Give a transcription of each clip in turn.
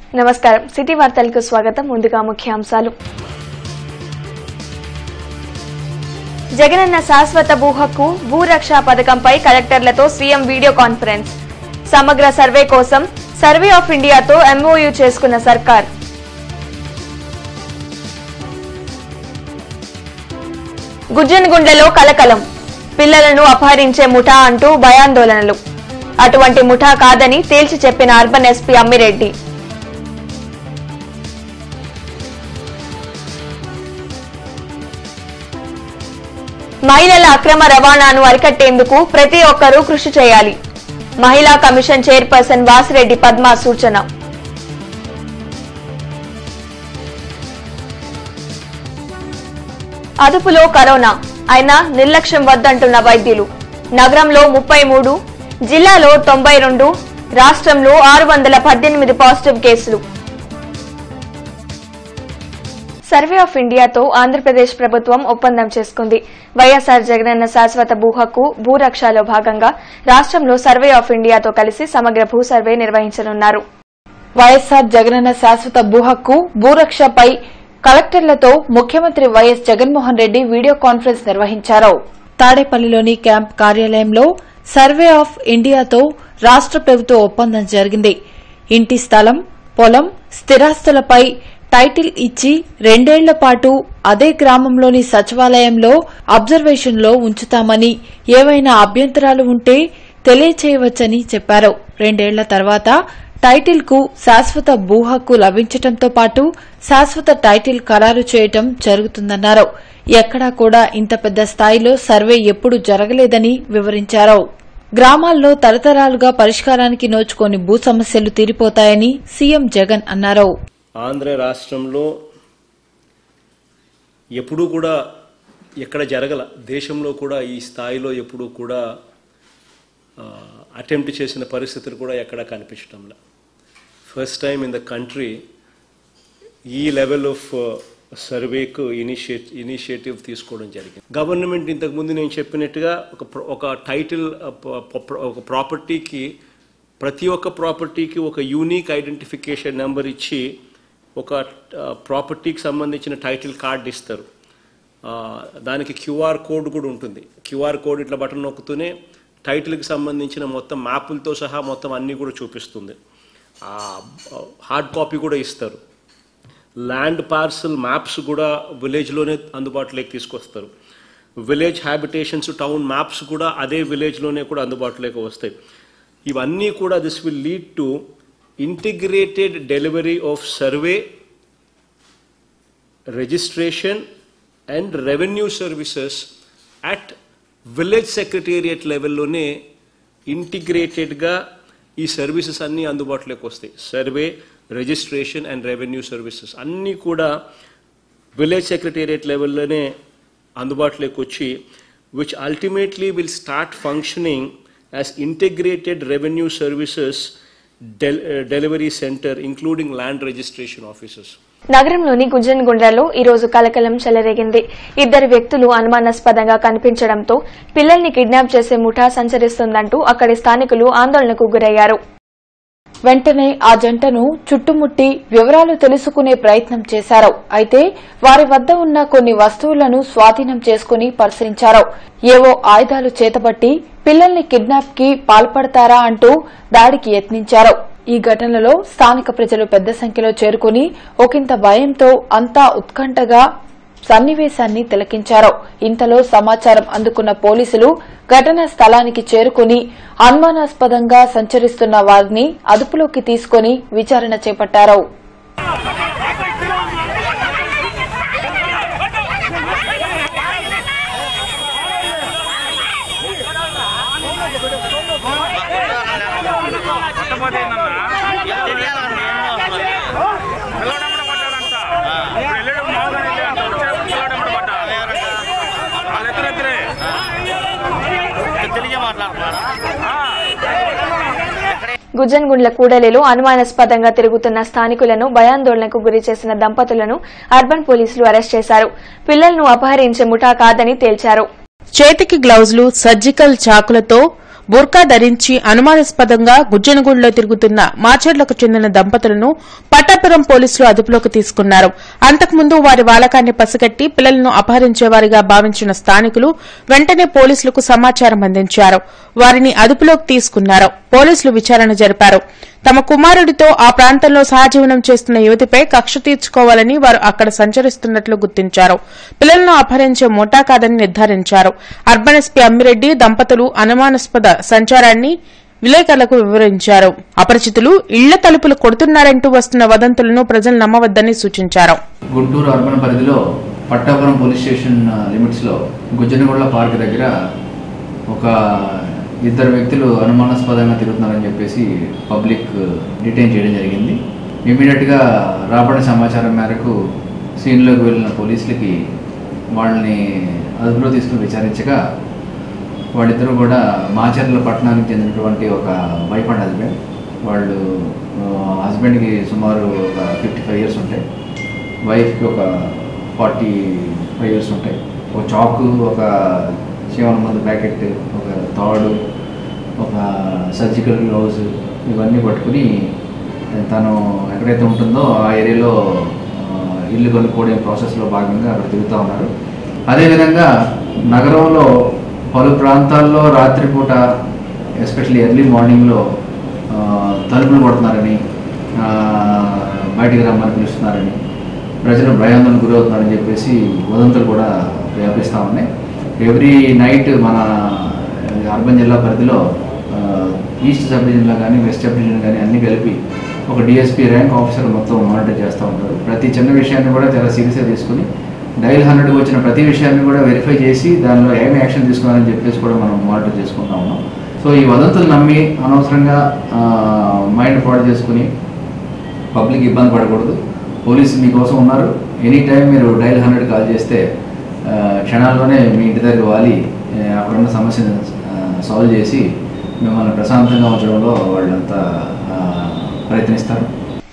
నమస్కారం సిటీ వార్తలకు స్వాగతం ముందుగా ముఖ్యాంశాలు జగనన్న శాశ్వత భూ హక్కు భూరక్ష పథకంపై కలెక్టర్లతో సీఎం వీడియో కాన్ఫరెన్స్ సమగ్ర సర్వే కోసం సర్వే ఆఫ్ ఇండియాతో ఎంఓయూ చేసుకున్న సర్కార్ గుజ్జనగుండెలో కలకలం పిల్లలను అపహరించే ముఠా అంటూ భయాందోళనలు అటువంటి ముఠా కాదని తేల్చి చెప్పిన అర్బన్ ఎస్పీ అమ్మిరెడ్డి మహిళల అక్రమ రవాణాను అరికట్టేందుకు ప్రతి ఒక్కరూ కృషి చేయాలి మహిళా కమిషన్ చైర్పర్సన్ వాసిరెడ్డి పద్మ సూచన అదుపులో కరోనా అయినా నిర్లక్ష్యం వద్దంటున్న వైద్యులు నగరంలో ముప్పై మూడు జిల్లాలో తొంభై రెండు రాష్ట్రంలో ఆరు వందల పద్దెనిమిది పాజిటివ్ కేసులు సర్వే ఆఫ్ ఇండియాతో ఆంధ్రప్రదేశ్ ప్రభుత్వం ఒప్పందం చేసుకుంది వైఎస్ఆర్ జగనన్న శాశ్వత భూ హక్కు భూరక్షలో భాగంగా రాష్ట్రంలో సర్వే ఆఫ్ ఇండియాతో కలిసి సమగ్ర భూ సర్వే నిర్వహించనున్నారు వైఎస్సార్ జగనన్న శాశ్వత భూ హక్కు భూరక్షపై కలెక్టర్లతో ముఖ్యమంత్రి వైఎస్ జగన్మోహన్ రెడ్డి వీడియో కాన్ఫరెన్స్ నిర్వహించారు తాడేపల్లిలోని క్యాంప్ కార్యాలయంలో సర్వే ఆఫ్ ఇండియాతో రాష్ట ప్రభుత్వ ఒప్పందం జరిగింది ఇంటి స్థలం పొలం స్థిరాస్తులపై టైటిల్ ఇచ్చి రెండేళ్ల పాటు అదే గ్రామంలోని సచివాలయంలో అబ్జర్వేషన్లో ఉంచుతామని ఏవైనా అభ్యంతరాలు ఉంటే తెలియచేయవచ్చని చెప్పారు రెండేళ్ల తర్వాత టైటిల్ కు శాశ్వత భూ హక్కు లభించటంతో పాటు శాశ్వత టైటిల్ ఖరారు చేయటం జరుగుతుందన్నారు ఎక్కడా కూడా ఇంత పెద్ద స్థాయిలో సర్వే ఎప్పుడు జరగలేదని వివరించారు గ్రామాల్లో తరతరాలుగా పరిష్కారానికి నోచుకోని భూ సమస్యలు తీరిపోతాయని సీఎం జగన్ అన్నారు ఆంధ్ర రాష్ట్రంలో ఎప్పుడూ కూడా ఎక్కడ జరగల దేశంలో కూడా ఈ స్థాయిలో ఎప్పుడూ కూడా అటెంప్ట్ చేసిన పరిస్థితులు కూడా ఎక్కడా కనిపించడంలా first time in the country ఈ లెవెల్ ఆఫ్ సర్వేకు ఇనిషియేట్ ఇనిషియేటివ్ తీసుకోవడం జరిగింది గవర్నమెంట్ ఇంతకుముందు నేను చెప్పినట్టుగా ఒక ప్ర- ఒక టైటిల్ ఒక ప్రాపర్టీకి ప్రతి ఒక్క ప్రాపర్టీకి ఒక యూనిక్ ఐడెంటిఫికేషన్ నెంబర్ ఇచ్చి ఒక ప్రాపర్టీకి సంబంధించిన టైటిల్ కార్డ్ ఇస్తారు ఆ, దానికి క్యూఆర్ కోడ్ కూడా ఉంటుంది క్యూఆర్ కోడ్ ఇట్లా బటన్ నొక్కుతూనే టైటిల్కి సంబంధించిన మొత్తం మ్యాపులతో సహా మొత్తం అన్నీ కూడా చూపిస్తుంది ఆ, హార్డ్ కాపీ కూడా ఇస్తారు ల్యాండ్ పార్సల్ మ్యాప్స్ కూడా విలేజ్లోనే అందుబాటులోకి తీసుకొస్తారు విలేజ్ హ్యాబిటేషన్స్ టౌన్ మ్యాప్స్ కూడా అదే విలేజ్లోనే కూడా అందుబాటులోకి వస్తాయి ఇవన్నీ కూడా this will lead to integrated delivery of survey registration and revenue services at village secretariat లెవెల్లోనే ఇంటిగ్రేటెడ్గా ఈ సర్వీసెస్ అన్నీ అందుబాటులోకి వస్తాయి survey registration and revenue services అన్నీ కూడా విలేజ్ సెక్రటేరియట్ లెవెల్లోనే అందుబాటులోకి వచ్చి which ultimately will start functioning as integrated revenue services delivery centre including land registration offices నగరంలోని గుంజనగుండ్లలో ఈ రోజు కలకలం చెలరేగింది ఇద్దరు వ్యక్తులు అనుమానాస్పదంగా కనిపించడంతో పిల్లల్ని కిడ్నాప్ చేసే ముఠా సంచరిస్తుందంటూ అక్కడి స్థానికులు ఆందోళనకు గురయ్యారు వెంటనే ఆ జంటను చుట్టుముట్టి వివరాలు తెలుసుకునే ప్రయత్నం చేశారు అయితే వారి వద్ద ఉన్న కొన్ని వస్తువులను స్వాధీనం చేసుకుని పరిశీలించారు ఏవో ఆయుధాలు చేతబట్టి పిల్లల్ని కిడ్నాప్ కి పాల్పడతారా అంటూ దాడికి యత్నించారు ఈ ఘటనలో స్థానిక ప్రజలు పెద్ద సంఖ్యలో చేరుకుని ఒకంత భయంతో అంతా ఉత్కంఠగా సన్నివేశాన్ని తిలకించారు ఇంతలో సమాచారం అందుకున్న పోలీసులు ఘటనా స్థలానికి చేరుకుని అనుమానాస్పదంగా సంచరిస్తున్న వారిని అదుపులోకి తీసుకుని విచారణ చేపట్టారు పిల్లడమ్మడ పడ్డాడంట వెళ్ళడం మామూలుగా వెళ్ళాడంట వచ్చేటప్పుడు పిల్లడమ్మడ పడ్డా వాళ్ళిద్దరిద్దరే తెలియ మాట్లాడుతున్నారా గుజ్జన్గుండ్ల కూడలిలో అనుమానాస్పదంగా తిరుగుతున్న స్థానికులను భయాందోళనకు గురి చేసిన దంపతులను అర్బన్ పోలీసులు అరెస్ట్ చేశారు పిల్లలను అపహరించే ముఠా కాదని తేల్చారు చేతికి గ్లౌజులు సర్జికల్ చాకులతో బుర్కా ధరించి అనుమానాస్పదంగా గుజ్జనగూడలో తిరుగుతున్న మాచర్లకు చెందిన దంపతులను పట్టాపురం పోలీసులు అదుపులోకి తీసుకున్నారు అంతకుముందు వారి వాలకాన్ని పసిగట్టి పిల్లలను అపహరించేవారిగా భావించిన స్థానికులు వెంటనే పోలీసులకు సమాచారం అందించారు వారిని అదుపులోకి తీసుకున్నారు పోలీసులు విచారణ జరిపారు తమ కుమారుడితో ఆ ప్రాంతంలో సహజీవనం చేస్తున్న యువతిపై కక్ష తీర్చుకోవాలని వారు అక్కడ సంచరిస్తున్నట్లు గుర్తించారు పిల్లలను అపహరించే ముఠా కాదని నిర్ధారించారు అర్బన్ ఎస్పీ అమ్మిరెడ్డి దంపతులు అనుమానాస్పద సంచారాన్ని విలేకరులకు వివరించారు అపరిచితులు ఇళ్ల తలుపులు కొడుతున్నారంటూ వస్తున్న వదంతులను ప్రజలు నమ్మవద్దని సూచించారు గుంటూరు అర్బన్ పరిధిలో పట్టాపురం పోలీస్ స్టేషన్ ఆ, లిమిట్స్లో గుజ్జనగూడ పార్క్ దగ్గర ఒక ఇద్దరు వ్యక్తులు అనుమానాస్పదంగా తిరుగుతున్నారని చెప్పేసి పబ్లిక్ డిటైన్ చేయడం జరిగింది ఇమీడియట్గా రాబడిన సమాచారం మేరకు సీన్లోకి వెళ్ళిన పోలీసులకి వాళ్ళని అదుపులో తీసుకుని విచారించగా వాళ్ళిద్దరూ కూడా మాచర్ల పట్టణానికి చెందినటువంటి ఒక వైఫ్ అండ్ హస్బెండ్ వాళ్ళు హస్బెండ్కి సుమారు ఒక ఫిఫ్టీ ఫైవ్ ఇయర్స్ ఉంటాయి వైఫ్కి ఒక ఫార్టీ ఫైవ్ ఇయర్స్ ఉంటాయి ఒక చాకు ఒక చీవన మందు ప్యాకెట్ ఒక తాడు ఒక సర్జికల్ గ్లౌజ్ ఇవన్నీ పట్టుకుని తను ఎక్కడైతే ఉంటుందో ఆ ఏరియాలో ఆ, ఇల్లు కొనుక్కోవడం ప్రాసెస్లో భాగంగా అక్కడ తిరుగుతూ ఉన్నారు అదేవిధంగా నగరంలో పలు ప్రాంతాల్లో రాత్రిపూట ఎస్పెషల్లీ ఎర్లీ మార్నింగ్లో ఆ, తలుపులు కొడుతున్నారని ఆ, బయటికి రమ్మని పిలుస్తున్నారని ప్రజలు భయాందోళన గురవుతున్నారని చెప్పేసి వదంతులు కూడా వ్యాపిస్తూ ఉన్నాయి ఎవ్రీ నైట్ మన అర్బన్ జిల్లా పరిధిలో ఆ, ఈస్ట్ సబ్ డివిజన్లో కానీ వెస్ట్ సబ్ డివిజన్ కానీ అన్ని కలిపి ఒక డిఎస్పీ ర్యాంక్ ఆఫీసర్ మొత్తం మానిటర్ చేస్తూ ఉంటారు ప్రతి చిన్న విషయాన్ని కూడా చాలా సీరియస్గా తీసుకుని డైల్ హండ్రెడ్కి వచ్చిన ప్రతి విషయాన్ని కూడా వెరిఫై చేసి దానిలో ఏమి యాక్షన్ తీసుకోవాలని చెప్పేసి కూడా మనం మానిటర్ చేసుకుంటా ఉన్నాం సో ఈ వదంతులు నమ్మి అనవసరంగా మైండ్ పాడు చేసుకుని పబ్లిక్ ఇబ్బంది పడకూడదు పోలీసులు మీకోసం ఉన్నారు ఎనీ టైం మీరు డైల్ హండ్రెడ్ కాల్ చేస్తే ఆ, క్షణాల్లోనే మీ ఇంటి దగ్గర వాలి ఆ, అక్కడున్న సమస్యను సాల్వ్ చేసి మిమ్మల్ని ప్రశాంతంగా ఉంచడంలో వాళ్ళంతా ఆ, ప్రయత్నిస్తారు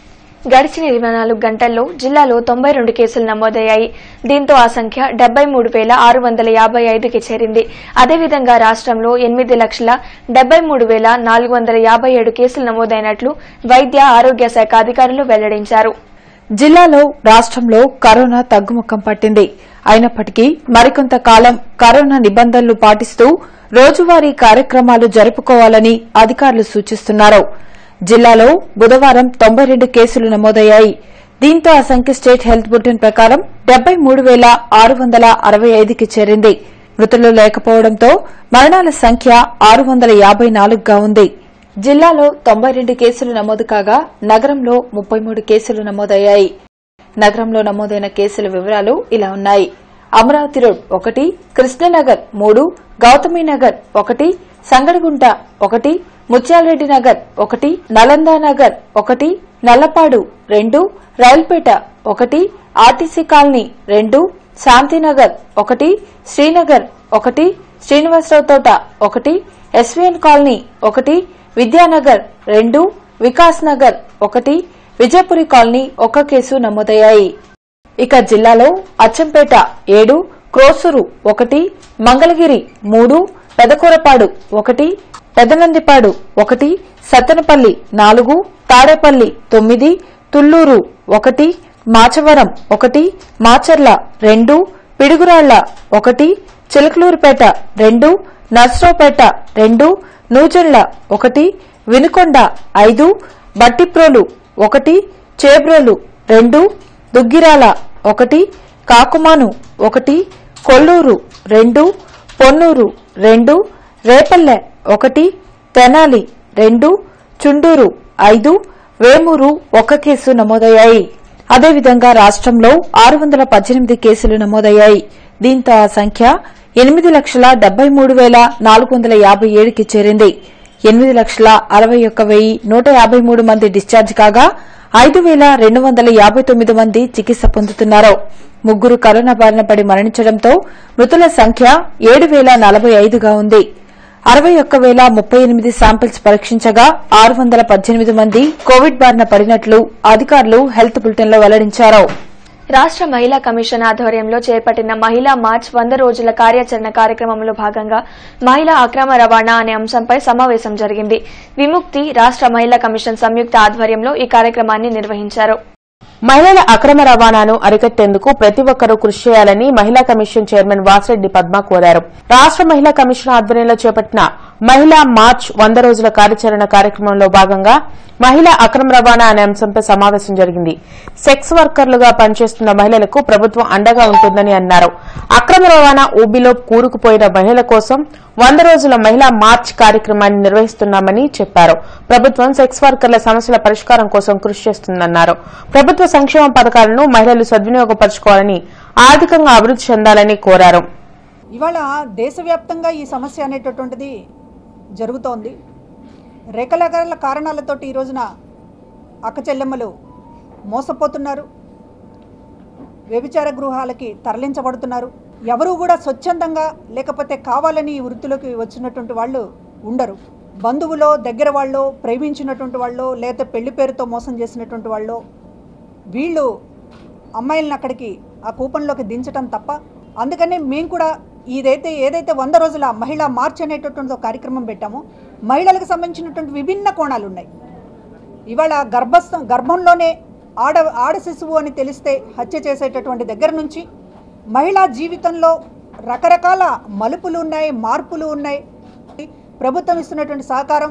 గడిచిన ఇరవై నాలుగు గంటల్లో జిల్లాలో తొంభై రెండు కేసులు నమోదయ్యాయి దీంతో ఆ సంఖ్య డెబ్బై మూడు వేల ఆరు వందల యాభై ఐదుకి చేరింది అదేవిధంగా రాష్ట్రంలో ఎనిమిది లక్షల డెబ్బై మూడు వేల నాలుగు వందల యాభై ఏడు కేసులు నమోదైనట్లు వైద్య ఆరోగ్య శాఖ అధికారులు వెల్లడించారు జిల్లాలో రాష్ట్రంలో కరోనా తగ్గుముఖం పట్టింది అయినప్పటికీ మరికొంత కాలం కరోనా నిబంధనలు పాటిస్తూ రోజువారీ కార్యక్రమాలు జరుపుకోవాలని అధికారులు సూచిస్తున్నారు జిల్లాలో బుధవారం తొంభై రెండు కేసులు నమోదయ్యాయి దీంతో ఆ సంఖ్య స్టేట్ హెల్త్ బులెటిన్ ప్రకారం డెబ్బై మూడు వేల ఆరు వందల అరవై ఐదుకి చేరింది మృతులు లేకపోవడంతో మరణాల సంఖ్య ఆరు వందల యాబై నాలుగుగా ఉంది జిల్లాలో తొంభై రెండు కేసులు నమోదు కాగా నగరంలో ముప్పై మూడు కేసులు నమోదయ్యాయి నగరంలో నమోదైన కేసుల వివరాలు ఇలా ఉన్నాయి అమరావతి రోడ్ ఒకటి కృష్ణనగర్ మూడు గౌతమీనగర్ ఒకటి సంగడిగుంట ఒకటి ముత్యాలరెడ్డి నగర్ ఒకటి నలందా నగర్ ఒకటి నల్లపాడు రెండు రైల్పేట ఒకటి ఆర్టీసీ కాలనీ రెండు శాంతినగర్ ఒకటి శ్రీనగర్ ఒకటి శ్రీనివాసరావు తోట ఒకటి ఎస్వీఎన్ కాలనీ ఒకటి విద్యానగర్ రెండు వికాస్ నగర్ ఒకటి విజయపురి కాలనీ ఒక కేసు నమోదయ్యాయి ఇక జిల్లాలో అచ్చంపేట ఏడు క్రోసూరు ఒకటి మంగళగిరి మూడు పెదకూరపాడు ఒకటి పెదనందిపాడు ఒకటి సత్తెనపల్లి నాలుగు తాడేపల్లి తొమ్మిది తుళ్లూరు ఒకటి మాచవరం ఒకటి మాచర్ల రెండు పిడుగురాళ్ల ఒకటి చిలకలూరుపేట రెండు నర్సరావుపేట రెండు నూజెండ్ల ఒకటి వినుకొండ ఐదు బట్టిప్రోలు ఒకటి చేబ్రోలు రెండు దుగ్గిరాల ఒకటి కాకుమాను ఒకటి కొల్లూరు రెండు పొన్నూరు రెండు రేపల్లె ఒకటి తెనాలి రెండు చుండూరు ఐదు వేమూరు ఒక కేసు నమోదయ్యాయి అదేవిధంగా రాష్ట్రంలో ఆరు వందల పద్దెనిమిది కేసులు నమోదయ్యాయి దీంతో ఆ సంఖ్య ఎనిమిది లక్షల డెబ్బై మూడు వేల నాలుగు వందల యాభై ఏడుకి చేరింది ఎనిమిది లక్షల అరవై ఒక్క వెయ్యి నూట యాభై మూడు మంది డిశ్చార్జ్ కాగా ఐదు వేల రెండు వందల యాభై తొమ్మిది మంది చికిత్స పొందుతున్నారు ముగ్గురు కరోనా బారిన పడి మరణించడంతో మృతుల సంఖ్య ఏడు వేల నలభై ఐదుగా ఉంది అరవై ఒక్క వేల ముప్పై ఎనిమిది శాంపిల్స్ పరీక్షించగా ఆరు వందల పద్దెనిమిది మంది కోవిడ్ బారిన పడినట్లు అధికారులు హెల్త్ బులెటిన్లో వెల్లడించారు రాష్ట్ర మహిళా కమిషన్ ఆధ్వర్యంలో చేపట్టిన మహిళా మార్చ్ వంద రోజుల కార్యాచరణ కార్యక్రమంలో భాగంగా మహిళా అక్రమ రవాణా అనే అంశంపై సమావేశం జరిగింది విముక్తి రాష్ట్ర మహిళా కమిషన్ సంయుక్త ఆధ్వర్యంలో ఈ కార్యక్రమాన్ని నిర్వహించారు మహిళల అక్రమ రవాణాను అరికట్టేందుకు ప్రతి ఒక్కరూ కృషి చేయాలని మహిళా కమిషన్ చైర్మన్ వాసిరెడ్డి పద్మ కోరారు రాష్ట్ర మహిళా కమిషన్ ఆధ్వర్యంలో చేపట్టిన మహిళా మార్చ్ వంద రోజుల కార్యాచరణ కార్యక్రమంలో భాగంగా మహిళా అక్రమ రవాణా అనే అంశంపై సమావేశం జరిగింది సెక్స్ వర్కర్లుగా పనిచేస్తున్న మహిళలకు ప్రభుత్వం అండగా ఉంటుందని అన్నారు అక్రమ రవాణా ఊబిలో కూరుకుపోయిన మహిళల కోసం వంద రోజుల మహిళా మార్చ్ కార్యక్రమాన్ని నిర్వహిస్తున్నామని చెప్పారు ప్రభుత్వం సెక్స్ వర్కర్ల సమస్యల పరిష్కారం కోసం కృషి చేస్తుందన్నారు ప్రభుత్వ సంక్షేమ పథకాలను మహిళలు సద్వినియోగపరచుకోవాలని ఆర్థికంగా అభివృద్ది చెందాలని కోరారు ఇవాళ దేశవ్యాప్తంగా ఈ సమస్య అనేటటువంటిది జరుగుతోంది రకరకాల కారణాలతోటి ఈ రోజున అక్కచెల్లెమ్మలు మోసపోతున్నారు వ్యభిచార గృహాలకి తరలించబడుతున్నారు ఎవరు కూడా స్వచ్ఛందంగా లేకపోతే కావాలని ఈ వృత్తిలోకి వచ్చినటువంటి వాళ్ళు ఉండరు బంధువులో దగ్గర వాళ్ళు ప్రేమించినటువంటి వాళ్ళు లేకపోతే పెళ్లి పేరుతో మోసం చేసినటువంటి వాళ్ళు వీళ్ళు అమ్మాయిలను అక్కడికి ఆ కూపంలోకి దించడం తప్ప అందుకనే మేము కూడా ఇదైతే ఏదైతే వంద రోజుల మహిళా మార్చ్ అనేటటువంటి ఒక కార్యక్రమం పెట్టామో మహిళలకు సంబంధించినటువంటి విభిన్న కోణాలు ఉన్నాయి ఇవాళ గర్భస్థం గర్భంలోనే ఆడ ఆడ శిశువు అని తెలిస్తే హత్య చేసేటటువంటి దగ్గర నుంచి మహిళా జీవితంలో రకరకాల మలుపులు ఉన్నాయి మార్పులు ఉన్నాయి ప్రభుత్వం ఇస్తున్నటువంటి సహకారం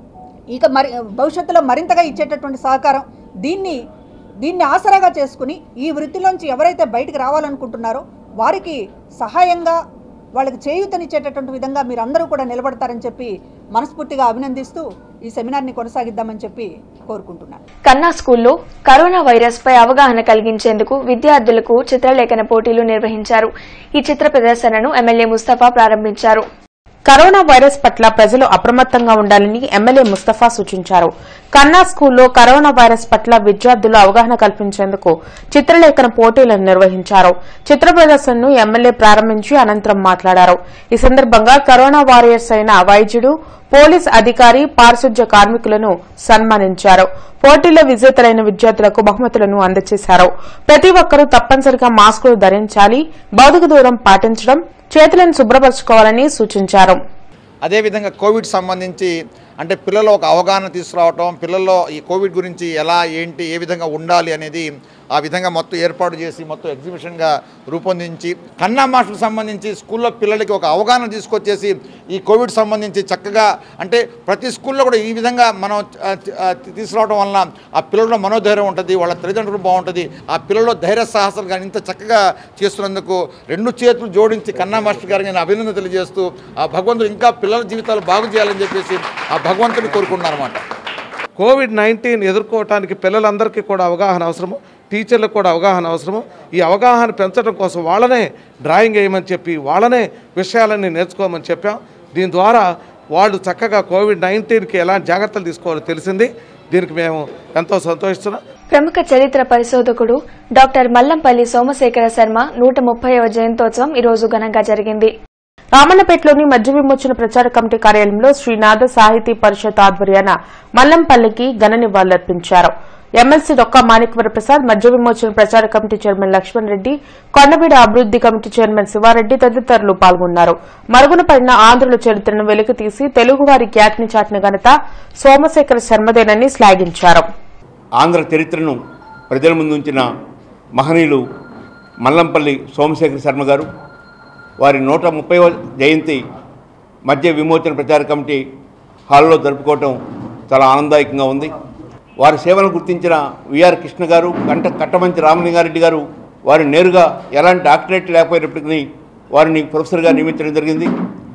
ఇక మరి భవిష్యత్తులో మరింతగా ఇచ్చేటటువంటి సహకారం దీన్ని దీన్ని ఆసరాగా చేసుకుని ఈ వృత్తిలోంచి ఎవరైతే బయటికి రావాలనుకుంటున్నారో వారికి సహాయంగా వాళ్ళకి చేయూతనిచ్చేటటువంటి విధంగా మీరు అందరూ కూడా నిలబడతారని చెప్పి మనస్ఫూర్తిగా అభినందిస్తూ ఈ సెమినార్ని కొనసాగిద్దామని చెప్పి కోరుకుంటున్నాను కన్నా స్కూల్లో కరోనా వైరస్ పై అవగాహన కలిగించేందుకు విద్యార్థులకు చిత్రలేఖన పోటీలు నిర్వహించారు ఈ చిత్ర ప్రదర్శనను ఎమ్మెల్యే ముస్తఫా ప్రారంభించారు కరోనా వైరస్ పట్ల ప్రజలు అప్రమత్తంగా ఉండాలని ఎమ్మెల్యే ముస్తఫా సూచించారు కన్నా స్కూల్లో కరోనా వైరస్ పట్ల విద్యార్థులు అవగాహన కల్పించేందుకు చిత్రలేఖన పోటీలను నిర్వహించారు చిత్ర ప్రదర్శనను ఎమ్మెల్యే ప్రారంభించి అనంతరం మాట్లాడారు ఈ సందర్భంగా కరోనా వారియర్స్ అయిన వైద్యుడు పోలీస్ అధికారి పారిశుధ్య కార్మికులను సన్మానించారు పోటీలో విజేతలైన విద్యార్థులకు బహుమతులను అందజేశారు ప్రతి ఒక్కరూ తప్పనిసరిగా మాస్కులు ధరించాలి భౌతిక దూరం పాటించడం చేతులను శుభ్రపరచుకోవాలని సూచించారు అదేవిధంగా కోవిడ్ సంబంధించి అంటే పిల్లల్లో ఒక అవగాహన తీసుకురావటం పిల్లల్లో ఈ కోవిడ్ గురించి ఎలా ఏంటి ఏ విధంగా ఉండాలి అనేది ఆ విధంగా మొత్తం ఏర్పాటు చేసి మొత్తం ఎగ్జిబిషన్గా రూపొందించి కన్నా మాస్టర్కి సంబంధించి స్కూల్లో పిల్లలకి ఒక అవగాహన తీసుకొచ్చేసి ఈ కోవిడ్ సంబంధించి చక్కగా అంటే ప్రతి స్కూల్లో కూడా ఈ విధంగా మనం ఆ, ఆ, తీసుకురావడం వలన ఆ పిల్లల్లో మనోధైర్యం ఉంటుంది వాళ్ళ తల్లిదండ్రులు బాగుంటుంది ఆ పిల్లల్లో ధైర్య సాహసాలు కానీ ఇంత చక్కగా చేస్తున్నందుకు రెండు చేతులు జోడించి కన్నా మాస్టర్ గారికి నేను అభినందన తెలియజేస్తూ ఆ భగవంతుడు ఇంకా పిల్లల జీవితాలు బాగు చేయాలని చెప్పేసి ఆ భగవంతుని కోరుకుంటున్నాను అనమాట కోవిడ్ నైన్టీన్ ఎదుర్కోవటానికి పిల్లలందరికీ కూడా అవగాహన అవసరము టీచర్లకు కూడా అవగాహన అవసరము ఈ అవగాహన పెంచడం కోసం వాళ్ళనే డ్రాయింగ్ వేయమని చెప్పి వాళ్ళనే విషయాలన్నీ నేర్చుకోమని చెప్పాం దీని ద్వారా వాళ్ళు చక్కగా కోవిడ్ నైన్టీన్కి ఎలాంటి జాగ్రత్తలు తీసుకోవాలో తెలిసింది దీనికి మేము ఎంతో సంతోషిస్తున్నాం ప్రముఖ చరిత్ర పరిశోధకుడు డాక్టర్ మల్లంపల్లి సోమశేఖర శర్మ నూట ముప్పైవ జయంతోత్సవం ఈ రోజు ఘనంగా జరిగింది రామన్నపేటలోని మద్య విమోచన ప్రచార కమిటీ కార్యాలయంలో శ్రీనాథ సాహితీ పరిషత్ ఆధ్వర్యాన మల్లంపల్లికి ఘన నివాళులర్పించారు ఎమ్మెల్సీ డొక్కా మాణిక్వర ప్రసాద్ మద్య విమోచన ప్రచార కమిటీ చైర్మన్ లక్ష్మణ్ రెడ్డి కొండవీడ అభివృద్ది కమిటీ చైర్మన్ శివారెడ్డి తదితరులు పాల్గొన్నారు మరుగున పడిన ఆంధ్రుల చరిత్రను వెలికితీసి తెలుగువారి ఖ్యాతిని చాటిన ఘనత సోమశేఖర శర్మదేనని శ్లాఘించారు ఆంధ్ర చరిత్రను ప్రజల ముందుంచిన మహనీయులు మల్లంపల్లి సోమశేఖర శర్మ గారు వారి నూట ముప్పై జయంతి మధ్య విమోచన ప్రచార కమిటీ హాల్లో జరుపుకోవటం చాలా ఆనందదాయకంగా ఉంది వారి సేవలను గుర్తించిన విఆర్ కృష్ణ గారు కంట కట్టమంచి రామలింగారెడ్డి గారు వారు నేరుగా ఎలాంటి డాక్టరేట్ లేకపోయినప్పటికీ వారిని ప్రొఫెసర్గా నియమించడం జరిగింది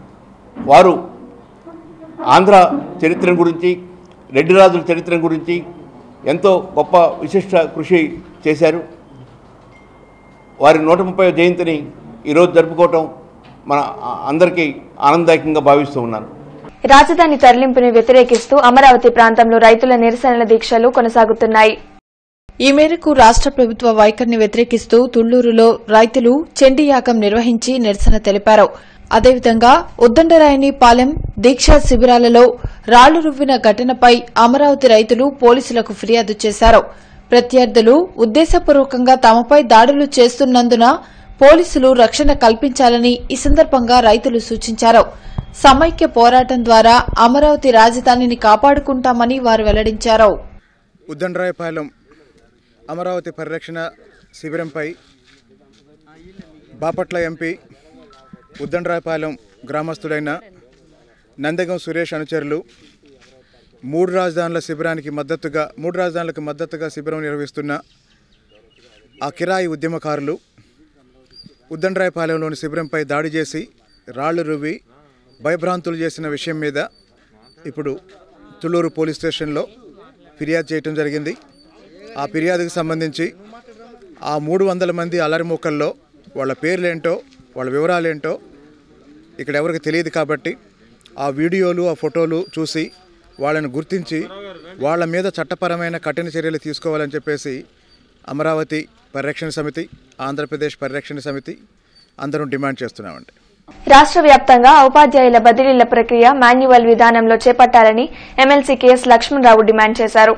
వారు ఆంధ్ర చరిత్ర గురించి రెడ్డి రాజుల చరిత్ర గురించి ఎంతో గొప్ప విశిష్ట కృషి చేశారు వారి నూట ముప్పై జయంతిని ఈరోజు జరుపుకోవటం మన అందరికీ ఆనందదాయకంగా భావిస్తూ ఉన్నాను రాజధాని తరలింపుని వ్యతిరేకిస్తూ అమరావతి ప్రాంతంలో రైతుల నిరసనల దీక్షలు కొనసాగుతున్నాయి ఈ మేరకు రాష్ట ప్రభుత్వ వైఖరిని వ్యతిరేకిస్తూ తుళ్లూరులో రైతులు చండీయాగం నిర్వహించి నిరసన తెలిపారు అదేవిధంగా ఉద్దండరాయని పాలెం దీక్షా శిబిరాలలో రాళ్లు రువ్విన ఘటనపై అమరావతి రైతులు పోలీసులకు ఫిర్యాదు చేశారు ప్రత్యర్థులు ఉద్దేశపూర్వకంగా తమపై దాడులు చేస్తున్నందున పోలీసులు రక్షణ కల్పించాలని ఈ సందర్భంగా రైతులు సూచించారు సమైక్య పోరాటం ద్వారా అమరావతి రాజధానిని కాపాడుకుంటామని వారు వెల్లడించారు ఉద్దండరాయపాలెం అమరావతి పరిరక్షణ శిబిరంపై బాపట్ల ఎంపీ ఉద్దండరాయపాలెం గ్రామస్తుడైన నందగం సురేష్ అనుచరులు మూడు రాజధానుల శిబిరానికి మద్దతుగా మూడు రాజధానులకు మద్దతుగా శిబిరం నిర్వహిస్తున్న ఆ కిరాయి ఉద్యమకారులు ఉద్దండరాయపాలెంలోని శిబిరంపై దాడి చేసి రాళ్లు రువ్వి భయభ్రాంతులు చేసిన విషయం మీద ఇప్పుడు తుళ్ళూరు పోలీస్ స్టేషన్లో ఫిర్యాదు చేయటం జరిగింది ఆ ఫిర్యాదుకు సంబంధించి ఆ మూడు వందల మంది అల్లరి మూకల్లో వాళ్ళ పేర్లేంటో వాళ్ళ వివరాలేంటో ఇక్కడ ఎవరికి తెలియదు కాబట్టి ఆ వీడియోలు ఆ ఫోటోలు చూసి వాళ్ళని గుర్తించి వాళ్ళ మీద చట్టపరమైన కఠిన చర్యలు తీసుకోవాలని చెప్పేసి అమరావతి పరిరక్షణ సమితి ఆంధ్రప్రదేశ్ పరిరక్షణ సమితి అందరం డిమాండ్ చేస్తున్నామండి రాష్ట్ర వ్యాప్తంగా ఉపాధ్యాయుల బదిలీల ప్రక్రియ మాన్యువల్ విధానంలో చేపట్టాలని ఎమ్మెల్సీ కెఎస్ లక్ష్మణరావు డిమాండ్ చేశారు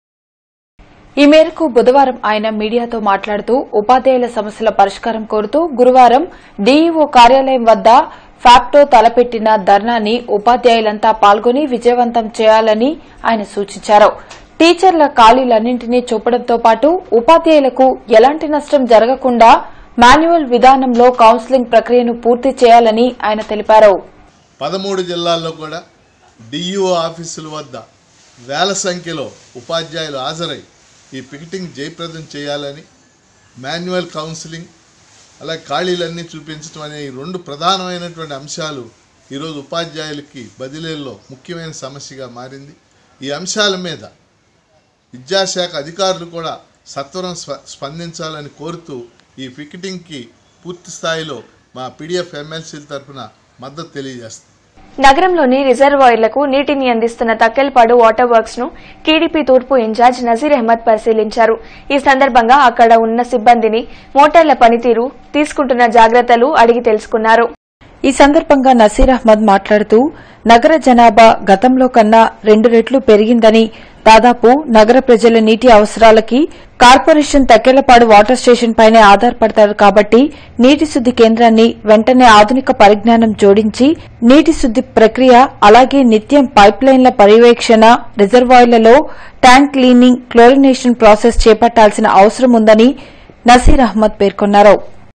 ఈ మేరకు బుధవారం ఆయన మీడియాతో మాట్లాడుతూ ఉపాధ్యాయుల సమస్యల పరిష్కారం కోరుతూ గురువారం డీఈఓ కార్యాలయం వద్ద ఫ్యాప్టో తలపెట్టిన ధర్నాని ఉపాధ్యాయులంతా పాల్గొని విజయవంతం చేయాలని ఆయన సూచించారు టీచర్ల ఖాళీలన్నింటినీ చూపడంతో పాటు ఉపాధ్యాయులకు ఎలాంటి నష్టం జరగకుండా మాన్యువల్ విధానంలో కౌన్సిలింగ్ ప్రక్రియను పూర్తి చేయాలని ఆయన తెలిపారు పదమూడు జిల్లాల్లో కూడా డిఈఓ ఆఫీసుల వద్ద వేల సంఖ్యలో ఉపాధ్యాయులు హాజరై ఈ పికెటింగ్ జయప్రదం చేయాలని మాన్యువల్ కౌన్సిలింగ్ అలాగే ఖాళీలన్నీ చూపించడం అనే ఈ రెండు ప్రధానమైనటువంటి అంశాలు ఈరోజు ఉపాధ్యాయులకి బదిలీల్లో ముఖ్యమైన సమస్యగా మారింది ఈ అంశాల మీద విద్యాశాఖ అధికారులు కూడా సత్వరం స్ప- స్పందించాలని కోరుతూ ఈ పికెటింగ్కి పూర్తి స్థాయిలో మా పీడిఎఫ్ ఎమ్మెల్సీల తరఫున మద్దతు తెలియజేస్తాం నగరంలోని రిజర్వాయర్లకు నీటిని అందిస్తున్న తక్కెలపాడు వాటర్ వర్క్స్ ను టీడీపీ తూర్పు ఇన్ఛార్జ్ నజీర్ అహ్మద్ పరిశీలించారు ఈ సందర్భంగా అక్కడ ఉన్న సిబ్బందిని మోటార్ల పనితీరు తీసుకుంటున్న జాగ్రత్తలు అడిగి తెలుసుకున్నారు ఈ సందర్భంగా నసీర్ అహ్మద్ మాట్లాడుతూ నగర జనాభా గతంలో కన్నా రెండు రెట్లు పెరిగిందని దాదాపు నగర ప్రజల నీటి అవసరాలకి కార్పొరేషన్ తక్కెలపాడు వాటర్ స్టేషన్ పైనే ఆధారపడతారు కాబట్టి నీటి శుద్ది కేంద్రాన్ని వెంటనే ఆధునిక పరిజ్ఞానం జోడించి నీటి శుద్ది ప్రక్రియ అలాగే నిత్యం పైప్లైన్ల పర్యవేక్షణ రిజర్వాయర్లలో ట్యాంక్ క్లీనింగ్ క్లోరినేషన్ ప్రాసెస్ చేపట్టాల్సిన అవసరం ఉందని నసీర్ అహ్మద్ పేర్కొన్నారు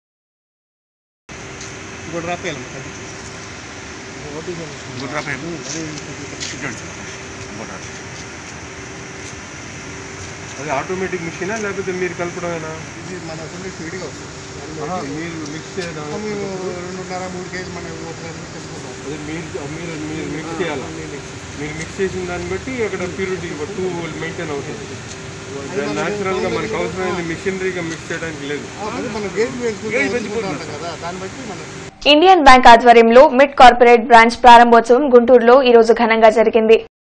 అది ఆటోమేటిక్ మిషనా లేకపోతే మీరు కలపడమేనా ఇది మన అసలు స్పీడ్గా వస్తుంది ఆహా, మీరు మిక్స్ చేయడం మేము రెండున్నర మూడు కేజీ మనం ఒకసారి తెలుసుకుంటాం అదే మీరు మీరు మీరు మిక్స్ చేయాలా మీరు మిక్స్ చేసిన దాన్ని బట్టి అక్కడ ప్యూరిటీ టూ మెయింటైన్ అవుతుంది న్యాచురల్ గా మనకు అవసరమైంది మిషనరీగా మిక్స్ చేయడానికి లేదు అది మనం గేజ్ గేజ్ పెంచుకుంటాం పెంచుకుంటున్నాం కదా దాన్ని బట్టి మనం ఇండియన్ బ్యాంక్ ఆధ్వర్యంలో మిడ్ కార్పొరేట్ బ్రాంచ్ ప్రారంభోత్సవం గుంటూరులో ఈ రోజు ఘనంగా జరిగింది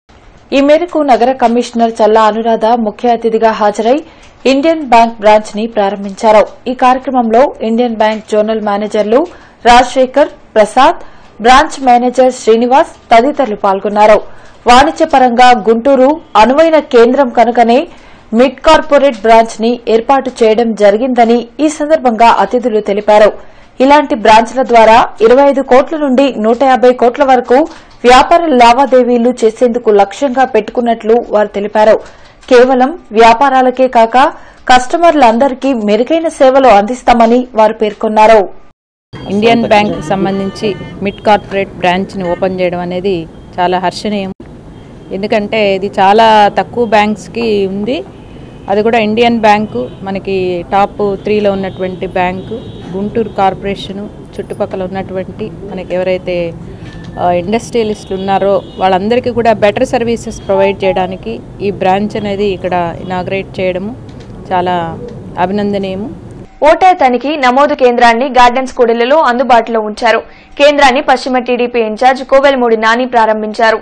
ఈ మేరకు నగర కమిషనర్ చల్లా అనురాధ ముఖ్య అతిథిగా హాజరై ఇండియన్ బ్యాంక్ బ్రాంచ్ ని ప్రారంభించారు ఈ కార్యక్రమంలో ఇండియన్ బ్యాంక్ జోనల్ మేనేజర్లు రాజశేఖర్ ప్రసాద్ బ్రాంచ్ మేనేజర్ శ్రీనివాస్ తదితరులు పాల్గొన్నారు వాణిజ్యపరంగా గుంటూరు అనువైన కేంద్రం కనుకనే మిడ్ కార్పొరేట్ బ్రాంచ్ ని ఏర్పాటు చేయడం జరిగిందని ఈ సందర్భంగా అతిథులు తెలిపారు ఇలాంటి బ్రాంచ్ల ద్వారా ఇరవై ఐదు కోట్ల నుండి నూట యాభై కోట్ల వరకు వ్యాపార లావాదేవీలు చేసేందుకు లక్ష్యంగా పెట్టుకున్నట్లు వారు తెలిపారు కేవలం వ్యాపారాలకే కాక కస్టమర్లందరికీ మెరుగైన సేవలు అందిస్తామని వారు పేర్కొన్నారు ఇండియన్ బ్యాంక్ సంబంధించి మిడ్ కార్పొరేట్ బ్రాంచ్ని ఓపెన్ చేయడం అనేది చాలా హర్షణీయం ఎందుకంటే ఇది చాలా తక్కువ బ్యాంక్స్కి ఉంది అది కూడా ఇండియన్ బ్యాంకు మనకి టాప్ త్రీలో ఉన్నటువంటి బ్యాంకు గుంటూరు కార్పొరేషను చుట్టుపక్కల ఉన్నటువంటి మనకి ఎవరైతే ఇండస్ట్రియలిస్టులు ఉన్నారో వాళ్ళందరికీ కూడా బెటర్ సర్వీసెస్ ప్రొవైడ్ చేయడానికి ఈ బ్రాంచ్ అనేది ఇక్కడ ఇనాగ్రేట్ చేయడము చాలా అభినందనీయము ఓటర్ తనిఖీ నమోదు కేంద్రాన్ని గార్డెన్స్ కూడలిలో అందుబాటులో ఉంచారు కేంద్రాన్ని పశ్చిమ టీడీపీ ఇన్ఛార్జ్ కోవెలమూడి నాని ప్రారంభించారు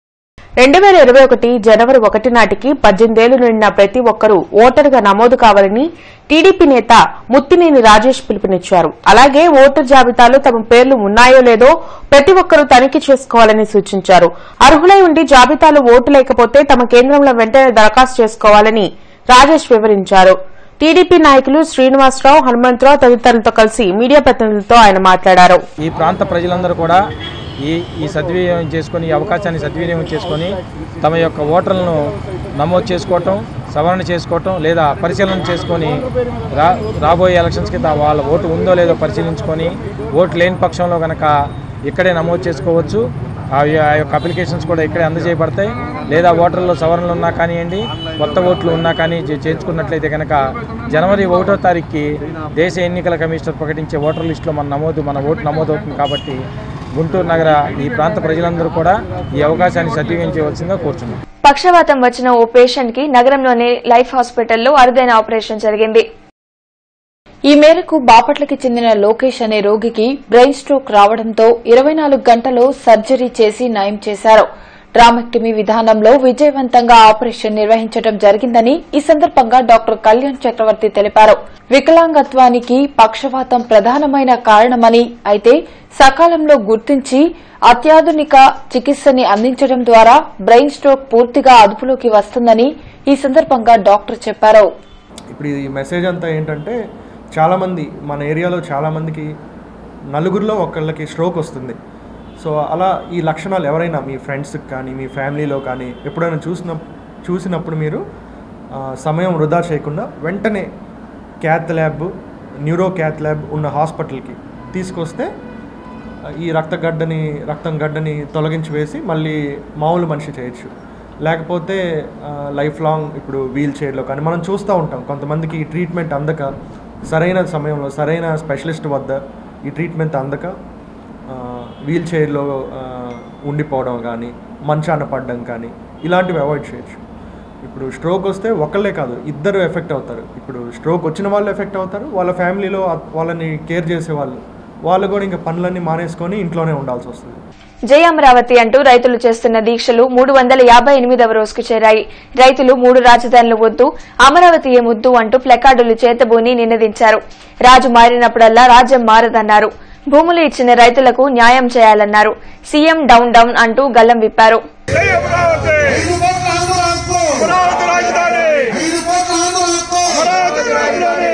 రెండు వేల ఇరవై ఒకటి జనవరి ఒకటి నాటికి పద్దెనిమిదేళ్లు నిండిన ప్రతి ఒక్కరూ ఓటరుగా నమోదు కావాలని టీడీపీ నేత ముత్తినేని రాజేష్ పిలుపునిచ్చారు అలాగే ఓటర్ జాబితాలో తమ పేర్లు ఉన్నాయో లేదో ప్రతి ఒక్కరూ తనిఖీ చేసుకోవాలని సూచించారు అర్హులై ఉండి జాబితాలో ఓటు లేకపోతే తమ కేంద్రంలో వెంటనే దరఖాస్తు చేసుకోవాలని రాజేష్ వివరించారు టీడీపీ నాయకులు శ్రీనివాసరావు హనుమంతరావు తదితరులతో కలిసి మీడియా ప్రతినిధులతో ఆయన మాట్లాడారు ఈ ప్రాంత ప్రజలందరూ కూడా ఈ ఈ సద్వినియోగం చేసుకొని ఈ అవకాశాన్ని సద్వినియోగం చేసుకొని తమ యొక్క ఓటర్లను నమోదు చేసుకోవటం సవరణ చేసుకోవటం లేదా పరిశీలన చేసుకొని రా రాబోయే ఎలక్షన్స్కి తా- వాళ్ళ ఓటు ఉందో లేదో పరిశీలించుకొని ఓటు లేని పక్షంలో కనుక ఇక్కడే నమోదు చేసుకోవచ్చు ఆ యొ- ఆ యొక్క అప్లికేషన్స్ కూడా ఇక్కడే అందజేయబడతాయి లేదా ఓటర్లో సవరణలు ఉన్నా కానివ్వండి కొత్త ఓట్లు ఉన్నా కానీ చే- చేర్చుకున్నట్లయితే కనుక జనవరి ఒకటో తారీఖుకి దేశ ఎన్నికల కమిషనర్ ప్రకటించే ఓటర్ లిస్టులో మన నమోదు మన ఓటు నమోదు అవుతుంది కాబట్టి గుంటూరు నగర ఈ ప్రాంత ప్రజలందరూ కూడా ఈ అవకాశాన్ని సద్వినియోగం చేయవలసిందిగా కోరుచున్నాం పక్షవాతం వచ్చిన ఓ పేషెంట్ కి నగరంలోని లైఫ్ హాస్పిటల్లో అరుదైన ఆపరేషన్ జరిగింది ఈ మేరకు బాపట్లకి చెందిన లోకేష్ అనే రోగికి బ్రెయిన్ స్ట్రోక్ రావడంతో ఇరవై నాలుగు గంటలు సర్జరీ చేసి నయం చేశారు ట్రామెక్టమీ విధానంలో విజయవంతంగా ఆపరేషన్ నిర్వహించడం జరిగిందని ఈ సందర్భంగా డాక్టర్ కళ్యాణ్ చక్రవర్తి తెలిపారు వికలాంగత్వానికి పక్షవాతం ప్రధానమైన కారణమని అయితే సకాలంలో గుర్తించి అత్యాధునిక చికిత్సని అందించడం ద్వారా బ్రెయిన్ స్ట్రోక్ పూర్తిగా అదుపులోకి వస్తుందని ఈ సందర్భంగా డాక్టర్ చెప్పారు ఇప్పుడు ఈ మెసేజ్ అంతా ఏంటంటే చాలామంది మన ఏరియాలో చాలామందికి నలుగురిలో ఒకళ్ళకి స్ట్రోక్ వస్తుంది సో అలా ఈ లక్షణాలు ఎవరైనా మీ ఫ్రెండ్స్కి కానీ మీ ఫ్యామిలీలో కానీ ఎప్పుడైనా చూసిన చూసినప్పుడు మీరు ఆ, సమయం వృధా చేయకుండా వెంటనే cath lab neuro cath lab ఉన్న హాస్పిటల్కి తీసుకొస్తే ఆ, ఈ రక్తగడ్డని రక్తం గడ్డని తొలగించి వేసి మళ్ళీ మామూలు మనిషి చేయొచ్చు లేకపోతే ఆ, లైఫ్ లాంగ్ ఇప్పుడు వీల్ చైర్లో కానీ మనం చూస్తూ ఉంటాం కొంతమందికి ఈ ట్రీట్మెంట్ అందక సరైన సమయంలో సరైన స్పెషలిస్ట్ వద్ద ఈ ట్రీట్మెంట్ అందక ఆ, వీల్ చైర్లో ఆ, ఉండిపోవడం కానీ మంచాన పడడం కానీ ఇలాంటివి అవాయిడ్ చేయొచ్చు ఇప్పుడు స్ట్రోక్ వస్తే ఒకళ్ళే కాదు ఇద్దరు ఎఫెక్ట్ అవుతారు ఇప్పుడు స్ట్రోక్ వచ్చిన వాళ్ళు ఎఫెక్ట్ అవుతారు వాళ్ళ ఫ్యామిలీలో ఆ- వాళ్ళని కేర్ చేసే వాళ్ళు వాళ్ళు కూడా ఇంకా పనులన్నీ మానేసుకొని ఇంట్లోనే ఉండాల్సి వస్తుంది జై అమరావతి అంటూ రైతులు చేస్తున్న దీక్షలు మూడు వందల యాభై ఎనిమిదవ రోజుకు చేరాయి రైతులు మూడు రాజధానులు వద్దు అమరావతి ఏ ముద్దు అంటూ ప్లకార్డులు చేతబూని నినదించారు రాజు మారినప్పుడల్లా రాజ్యం మారదన్నారు భూములు ఇచ్చిన రైతులకు న్యాయం చేయాలన్నారు సీఎం డౌన్ డౌన్ అంటూ గల్లం విప్పారు అమరావతి రాజధాని అమరావతి రాజధాని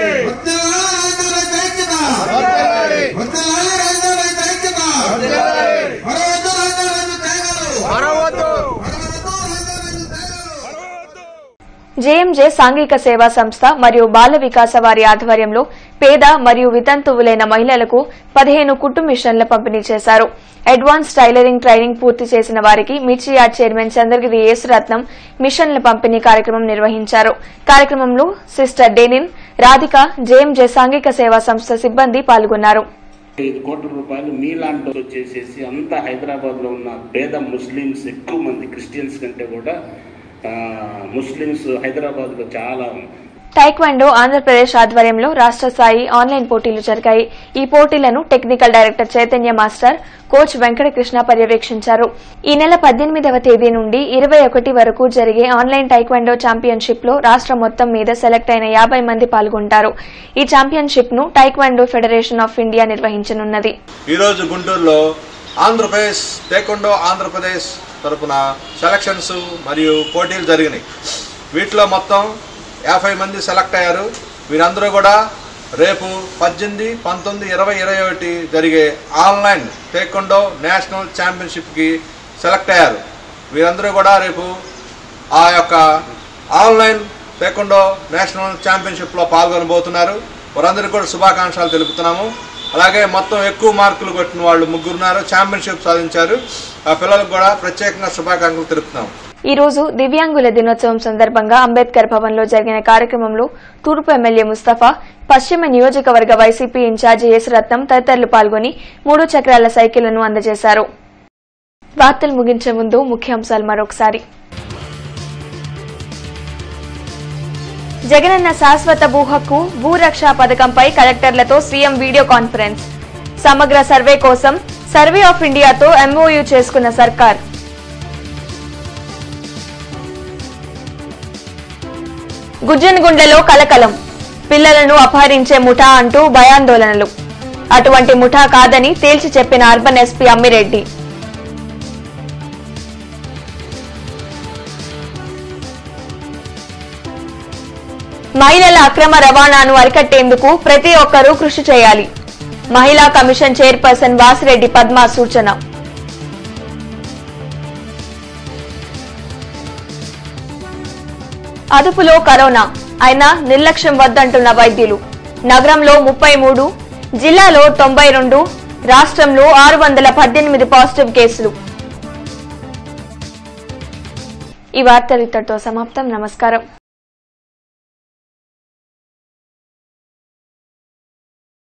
జేఎంజే సాంఘిక సేవా సంస్థ మరియు బాల వికాస వారి ఆధ్వర్యంలో పేద మరియు వితంతువులైన మహిళలకు పదిహేను కుట్టు మిషన్ల పంపిణీ చేశారు అడ్వాన్స్ టైలరింగ్ ట్రైనింగ్ పూర్తి చేసిన వారికి మిర్చి యార్డ్ చైర్మన్ చంద్రగిరి యేసురత్నం మిషన్ల పంపిణీ కార్యక్రమం నిర్వహించారు కార్యక్రమంలో సిస్టర్ డెనిన్ రాధిక జేఎంజే సాంఘిక సేవా సంస్థ సిబ్బంది పాల్గొన్నారు ఐదు కోట్ల రూపాయలు మీలాంటి వచ్చేసేసి అంతా హైదరాబాద్లో ఉన్న పేద ముస్లిమ్స్ ఎక్కువ మంది క్రిస్టియన్స్ కంటే కూడా ఆ, ముస్లిమ్స్ హైదరాబాద్లో చాలా టైక్వాండో ఆంధ్రప్రదేశ్ ఆధ్వర్యంలో రాష్ట్ర స్థాయి ఆన్లైన్ పోటీలు జరిగాయి ఈ పోటీలను technical director Chaitanya master coach Venkatakrishna పర్యవేక్షించారు ఈ నెల పద్దెనిమిదవ తేదీ నుండి ఇరవై ఒకటి వరకు జరిగే ఆన్లైన్ టైక్వాండో ఛాంపియన్షిప్ లో రాష్ట్రం మొత్తం మీద సెలెక్ట్ అయిన యాభై మంది పాల్గొంటారు ఈ ఛాంపియన్షిప్ ను టైక్వాండో ఫెడరేషన్ ఆఫ్ ఇండియా నిర్వహించనున్నది ఈరోజు గుంటూరులో ఆంధ్రప్రదేశ్ టేకొండో ఆంధ్రప్రదేశ్ తరపున సెలక్షన్స్ మరియు పోటీలు జరిగినాయి వీటిలో మొత్తం యాభై మంది సెలెక్ట్ అయ్యారు వీరందరూ కూడా రేపు పద్దెనిమిది పంతొమ్మిది ఇరవై ఇరవై ఒకటి జరిగే ఆన్లైన్ టేకొండో నేషనల్ ఛాంపియన్షిప్కి సెలెక్ట్ అయ్యారు వీరందరూ కూడా రేపు ఆ యొక్క ఆన్లైన్ టేకొండో నేషనల్ ఛాంపియన్షిప్లో పాల్గొనబోతున్నారు వారందరికీ కూడా శుభాకాంక్షలు తెలుపుతున్నాము అలాగే మొత్తం ఎక్కువ మార్కులు కొట్టిన వాళ్ళు ముగ్గురున్నారు ఛాంపియన్షిప్ సాధించారు ఆ పిల్లలకు కూడా ప్రత్యేకంగా శుభాకాంక్షలు తెలుపుతున్నాము ఈ రోజు దివ్యాంగుల దినోత్సవం సందర్భంగా అంబేద్కర్ భవన్ లో జరిగిన కార్యక్రమంలో తూర్పు ఎమ్మెల్యే ముస్తఫా పశ్చిమ నియోజకవర్గ వైసీపీ ఇన్ఛార్జి యేసురత్నం తదితరులు పాల్గొని మూడు చక్రాల సైకిళ్లను అందజేశారు వార్తలు ముగించే ముందు ముఖ్యాంశాలు మరొకసారి జగనన్న శాశ్వత భూ హక్కు భూ రక్షా పథకంపై కలెక్టర్లతో సీఎం వీడియో కాన్ఫరెన్స్ సమగ్ర సర్వే కోసం సర్వే ఆఫ్ ఇండియాతో ఎంఓయూ చేసుకున్న సర్కార్ గుజ్జనగుండెలో కలకలం పిల్లలను అపహరించే ముఠా అంటూ భయాందోళనలు అటువంటి ముఠా కాదని తేల్చి చెప్పిన అర్బన్ ఎస్పీ అమ్మిరెడ్డి మహిళల అక్రమ రవాణాను అరికట్టేందుకు ప్రతి ఒక్కరూ కృషి చేయాలి మహిళా కమిషన్ చైర్పర్సన్ వాసిరెడ్డి పద్మ సూచన అదుపులో కరోనా అయినా నిర్లక్ష్యం వద్దంటున్న వైద్యులు నగరంలో ముప్పై మూడు జిల్లాలో తొంభై రెండు రాష్ట్రంలో ఆరు వందల పద్దెనిమిది పాజిటివ్ కేసులు ఈ వార్తలు ఇక్కడితో సమాప్తం నమస్కారం